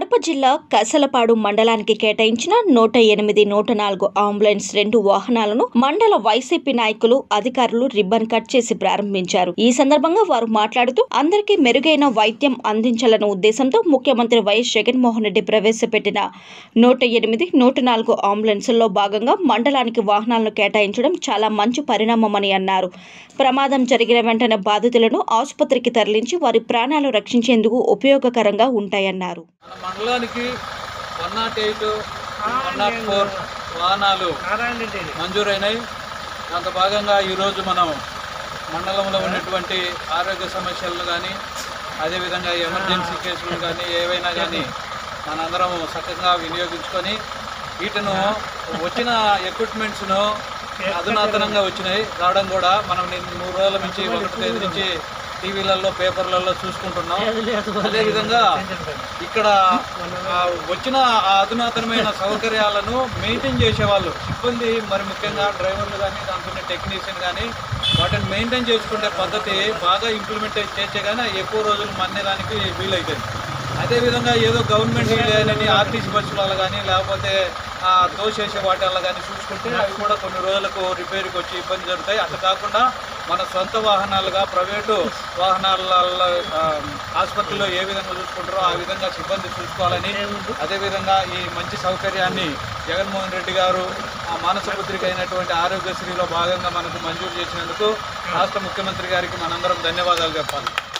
కడప జిల్లా కసలపాడు మండలానికి కేటాయించిన నూట ఎనిమిది నూట నాలుగు అంబులెన్స్ రెండు వాహనాలను మండల వైసీపీ నాయకులు అధికారులు రిబ్బన్ కట్ చేసి ప్రారంభించారు ఈ సందర్భంగా వారు మాట్లాడుతూ అందరికీ మెరుగైన వైద్యం అందించాలన్న ఉద్దేశంతో ముఖ్యమంత్రి వైఎస్ జగన్మోహన్ రెడ్డి ప్రవేశపెట్టిన నూట ఎనిమిది నూట నాలుగు అంబులెన్సుల్లో భాగంగా మండలానికి వాహనాలను కేటాయించడం చాలా మంచి పరిణామమని అన్నారు ప్రమాదం జరిగిన వెంటనే బాధితులను ఆసుపత్రికి తరలించి వారి ప్రాణాలు రక్షించేందుకు ఉపయోగకరంగా ఉంటాయన్నారు మన మండలానికి one nought eight one nought four వాహనాలు మంజూరైనాయి దాంతో భాగంగా ఈరోజు మనం మండలంలో ఉన్నటువంటి ఆరోగ్య సమస్యలను కానీ అదేవిధంగా ఎమర్జెన్సీ కేసులు కానీ ఏవైనా కానీ మనందరం చక్కగా వినియోగించుకొని వీటిను వచ్చిన ఎక్విప్మెంట్స్ను అధునాతనంగా వచ్చినాయి రావడం కూడా మనం నిన్న మూడు రోజుల నుంచి ఒకటి తేదీ నుంచి టీవీలలో పేపర్లలో చూసుకుంటున్నాం అదేవిధంగా ఇక్కడ ఆ, వచ్చిన ఆ అధునాతనమైన సౌకర్యాలను మెయింటైన్ చేసేవాళ్ళు సిబ్బంది మరి ముఖ్యంగా డ్రైవర్లు కానీ దాంట్లో టెక్నీషియన్ కానీ వాటిని మెయింటైన్ చేసుకునే పద్ధతి బాగా ఇంప్లిమెంట్ చేసే కానీ ఎక్కువ రోజులు మన్నేదానికి వీలవుతుంది అదేవిధంగా ఏదో గవర్నమెంట్ లేదని ఆర్టీసీ బస్సులలో కానీ లేకపోతే ఆ, తోసేసే వాటిల్లో కానీ చూసుకుంటే అవి కూడా కొన్ని రోజులకు రిపేర్కి వచ్చి ఇబ్బంది జరుగుతాయి అట్లా కాకుండా మన సొంత వాహనాలుగా ప్రైవేటు వాహనాలలో ఆ, ఆసుపత్రిలో ఏ విధంగా చూసుకుంటారో ఆ విధంగా సిబ్బంది చూసుకోవాలని అదేవిధంగా ఈ మంచి సౌకర్యాన్ని జగన్మోహన్ రెడ్డి గారు ఆ మానసపుత్రిక అయినటువంటి ఆరోగ్యశ్రీలో భాగంగా మనకు మంజూరు చేసినందుకు రాష్ట్ర ముఖ్యమంత్రి గారికి మనందరం ధన్యవాదాలు చెప్పాలి